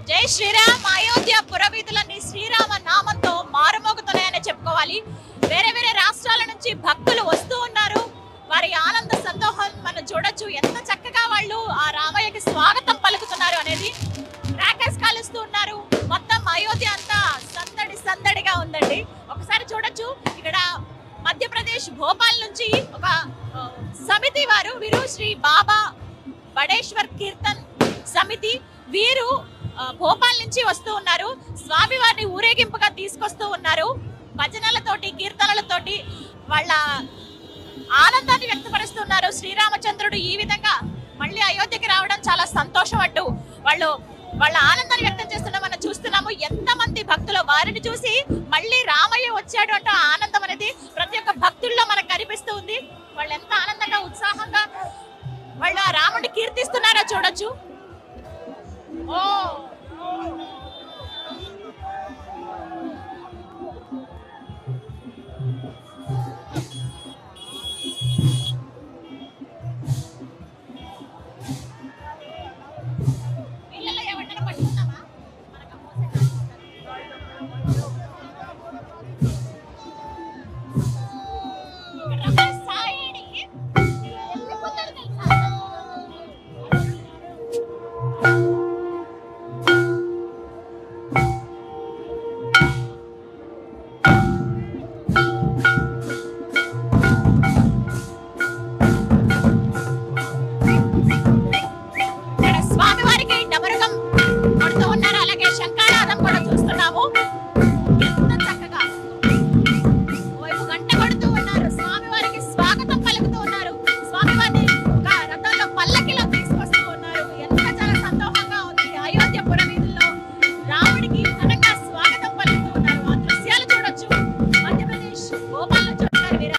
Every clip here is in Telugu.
జై శ్రీరామ్ అయోధ్య పురవీధులన్నీ శ్రీరామ నామంతో మారుమోగుతున్నాయని చెప్పుకోవాలి వేరే వేరే రాష్ట్రాల నుంచి భక్తులు వస్తూ ఉన్నారు వారి ఆనంద సంతోషం మనం చూడొచ్చు ఎంత చక్కగా వాళ్ళు ఆ రామయ్యకి స్వాగతం పలుకుతున్నారు అనేది క్రాకర్స్ కాలుస్తూ ఉన్నారు మొత్తం అయోధ్య అంతా సందడి సందడిగా ఉందండి ఒకసారి చూడొచ్చు ఇక్కడ మధ్యప్రదేశ్ భోపాల్ నుంచి ఒక ఆ, సమితి వారు వీరు శ్రీ బాబా బడేశ్వర్ కీర్తన్ సమితి వీరు ఆ, భోపాల్ నుంచి వస్తూ ఉన్నారు స్వామివారిని ఊరేగింపుగా తీసుకొస్తూ ఉన్నారు భజనలతోటి కీర్తనలతోటి వాళ్ళ ఆనందాన్ని వ్యక్తపరుస్తున్నారు శ్రీరామచంద్రుడు ఈ విధంగా మళ్ళీ అయోధ్యకి రావడం చాలా సంతోషం అంటూ వాళ్ళు వాళ్ళ ఆనందాన్ని వ్యక్తం చేస్తున్నా మనం చూస్తున్నాము ఎంత మంది భక్తులు వారిని చూసి మళ్ళీ రామయ్య వచ్చాడు అంటూ ఆ ఆనందం అనేది ప్రతి ఒక్క భక్తుల్లో మనకు కనిపిస్తూ ఉంది వాళ్ళు ఎంత ఆనందంగా ఉత్సాహంగా వాళ్ళు ఆ రాముడిని కీర్తిస్తున్నారో చూడొచ్చు ఓ పిల్లలు ఎవరినైనా పట్టుకుందామా మనకు మోసే ఇక్కడ రమ్మని సాయిని వెళ్ళిపోతాడు తెలుసా ఇక్కడ స్వామివారికి డమరుగం కొడుతూ ఉన్నారు అలాగే శంఖానాదం కూడా చూస్తున్నాము ఎంత చక్కగా వైపు గంట కొడుతూ ఉన్నారు స్వామివారికి స్వాగతం పలుకుతూ ఉన్నారు స్వామివారిని ఒక రథంలో పల్లకిలో తీసుకొస్తూ ఉన్నారు ఎంత చాలా సంతోషంగా ఉంది అయోధ్య పురవీధుల్లో రాముడికి ఘనంగా స్వాగతం పలుకుతూ ఉన్నారు ఆ దృశ్యాలు చూడొచ్చు మధ్యప్రదేశ్ భోపాల్ నుంచి వచ్చారు వీరు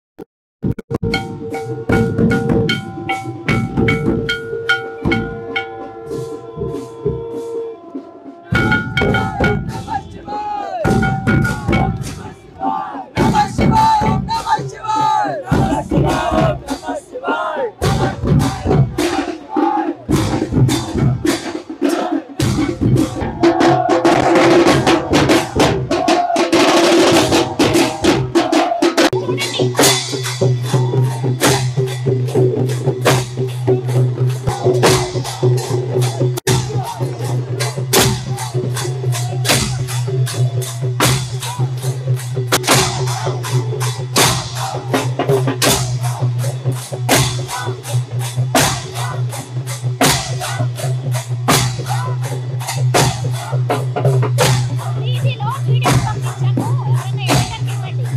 టీవీలో వీడియోస్ పంపించాను ఎవరైనా ఎడిటర్కి ఇవ్వండి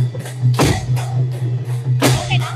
ఓకేనా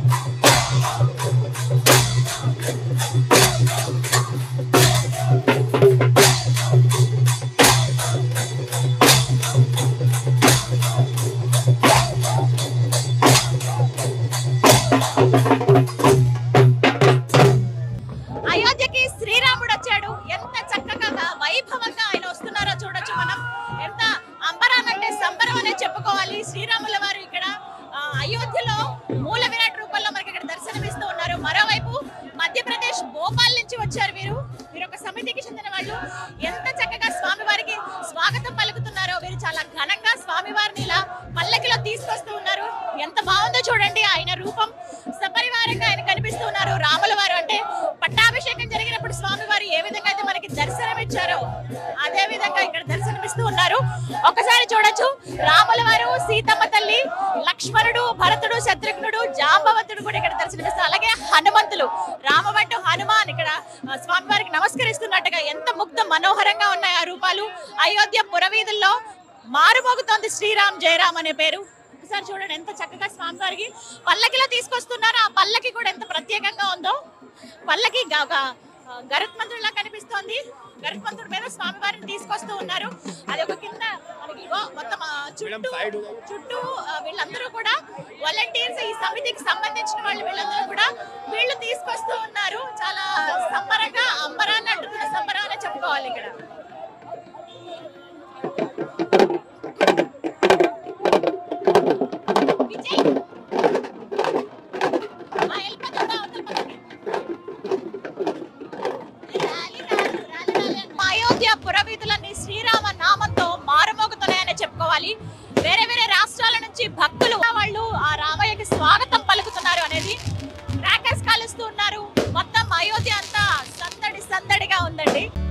అయోధ్యకి శ్రీరాముడు వచ్చాడు ఎంత చక్కగా వైభవంగా ఆయన వస్తున్నారో చూడొచ్చు మనం ఎంత అంబరానంటే సంబరం అనే చెప్పుకోవాలి శ్రీరాముల వారు ఇక్కడ ఆ, అయోధ్యలో మూల విరాట్ రూపంలో మనకి ఇక్కడ దర్శనమిస్తూ ఉన్నారు మరోవైపు మధ్యప్రదేశ్ భోపాల్ నుంచి వచ్చారు వీరు వీరు ఒక సమితికి చెందిన వాళ్ళు ఎంత చక్కగా స్వామివారికి స్వాగతం పలుకుతున్నారో వీరు చాలా ఘనంగా స్వామివారిని ఇలా పల్లకిలో తీసుకొస్తూ ఉన్నారు ఎంత బాగుందో చూడండి ఆయన రూపం సపరివారంగా ఆయన కనిపిస్తూ ఉన్నారు రాముల వారు అంటే పట్టాభిషేకం జరిగినప్పుడు స్వామివారు ఏ విధంగా అయితే మనకి దర్శనం ఇచ్చారో అదే విధంగా ఇక్కడ దర్శనమిస్తూ ఉన్నారు ఒకసారి చూడొచ్చు రాముల వారు సీతమ్మ తల్లి లక్ష్మణుడు భరతుడు శత్రుఘ్నుడు జాంబవంతుడు కూడా ఇక్కడ దర్శనమిస్తారు అలాగే హనుమంతులు రామబంటు హనుమాన్ ఇక్కడ ఆ, స్వామివారికి నమస్కరిస్తున్నట్టుగా ఎంత ముగ్ధ మనోహరంగా ఉన్నాయి ఆ రూపాలు అయోధ్య పురవీధుల్లో మారుమోగుతోంది శ్రీరామ్ జయరామ్ అనే పేరు ఒకసారి చూడండి ఎంత చక్కగా స్వామివారికి పల్లకిలో తీసుకొస్తున్నారు ఆ పల్లకి కూడా ఎంత ప్రత్యేకంగా ఉందో పల్లకి గ- ఒక, ఆ, గరుత్మంతుడిలా కనిపిస్తోంది గరుత్మంతుడి మీద స్వామివారిని తీసుకొస్తూ ఉన్నారు అది ఒక కింద మనకి ఇగో మొత్తం ఆ, చుట్టూ చుట్టూ ఆ, వీళ్ళందరూ కూడా వాలంటీర్స్ ఈ సమితికి సంబంధించిన వాళ్ళు వీళ్ళందరూ కూడా వీళ్ళు తీసుకొస్తూ ఉన్నారు చాలా సంబరంగా అంబరాన్ని అడ్డుతున్న సంబరం అనే చెప్పుకోవాలి ఇక్కడ విజయ్ ఆ, వెళ్ళిపోతుందా అవతల పక్కకి. ర్యాలీ కాదు, ర్యాలీ రాలే. మా అయోధ్య అయోధ్య పురవీధులన్నీ శ్రీరామ నామంతో మారుమోగుతున్నాయని చెప్పుకోవాలి వేరే వేరే రాష్ట్రాల నుంచి భక్తులు వాళ్ళు ఆ రామయ్యకి స్వాగతం పలుకుతున్నారు అనేది క్రాకర్స్ కాలుస్తూ ఉన్నారు మొత్తం అయోధ్య అంతా సందడి సందడిగా ఉందండి